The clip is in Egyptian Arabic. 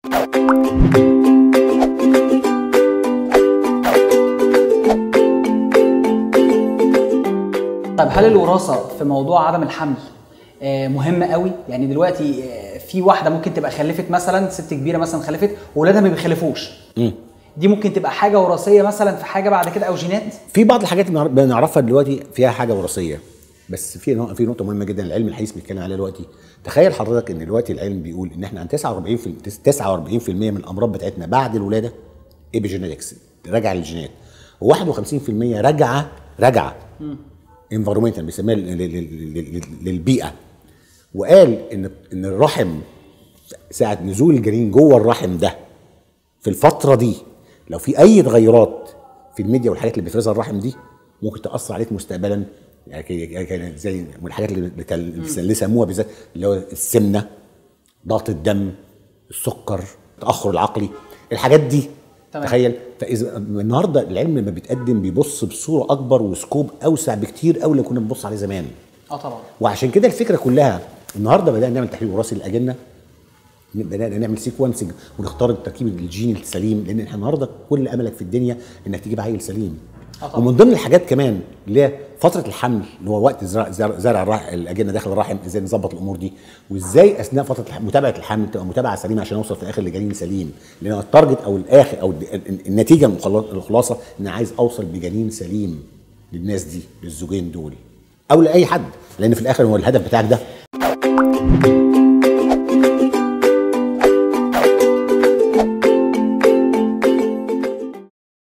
طيب هل الوراثه في موضوع عدم الحمل آه، مهمه قوي يعني دلوقتي آه، في واحده ممكن تبقى خلفت مثلا ست كبيره مثلا خلفت واولادها ما بيخلفوش دي ممكن تبقى حاجه وراثيه مثلا في حاجه بعد كده او جينات في بعض الحاجات اللي بنعرفها دلوقتي فيها حاجه وراثيه بس في نق- في نقطه مهمه جدا العلم الحديث بيتكلم عليها دلوقتي تخيل حضرتك ان دلوقتي العلم بيقول ان احنا عن 49 في 49% من الامراض بتاعتنا بعد الولاده ايبيجينيتكس راجعه للجينات و51% راجعه راجعه انفيرومنتال بيسميها لل- لل- لل- للبيئه وقال ان ان الرحم ساعه نزول الجنين جوه الرحم ده في الفتره دي لو في اي تغيرات في الميديا والحاجات اللي بيفرزها الرحم دي ممكن تاثر عليك مستقبلا يعني كي- يعني كان زي من الحاجات اللي بتل- اللي سموها بالذات اللي هو السمنه ضغط الدم السكر التاخر العقلي الحاجات دي تمام. تخيل فاذا النهارده العلم لما بيتقدم بيبص بصوره اكبر وسكوب اوسع بكتير قوي اللي كنا بنبص عليه زمان اه طبعا وعشان كده الفكره كلها النهارده بدانا نعمل تحليل وراثي للاجنه بدانا نعمل سيكونسنج ونختار التركيب الجيني السليم لان احنا النهارده كل املك في الدنيا انك تجيب عيل سليم آه طبعا. ومن ضمن الحاجات كمان اللي هي فتره الحمل اللي هو وقت زرع, زرع, زرع الرح- الاجنه داخل الرحم ازاي نظبط الامور دي وازاي اثناء فتره الح- متابعه الحمل تبقى متابعه سليمه عشان اوصل في الاخر لجنين سليم لان التارجت او الاخر او ال- ال- النتيجه من الخلا- الخلاصه ان أنا عايز اوصل بجنين سليم للناس دي للزوجين دول او لاي حد لان في الاخر هو الهدف بتاعك ده